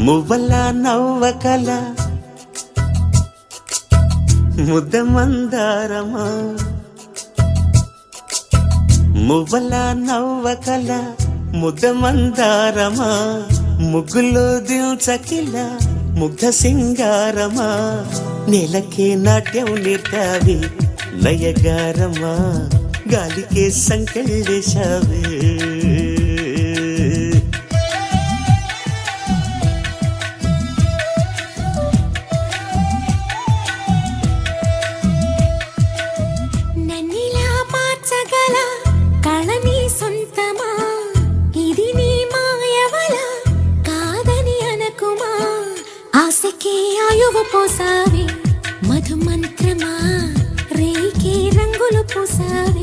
మువ్వల నవ్వకల ముద్ద మందారమా మువ్వల నవ్వకల ముద్ద మందారమా ముగ్గులో దిల్చకిల ముగ్ధ సింగారమా నేలకే నాట్యం నేర్తావి లయగారమా గాలికే సంకెళ్ళేశావే నన్నిలా మార్చగల కళని సొంతమా ఇది నీ మాయవల కాదని అనకుమా ఆశకే ఆయువు పోసావి మధు మంత్రమా రేకే రంగులు పూసావి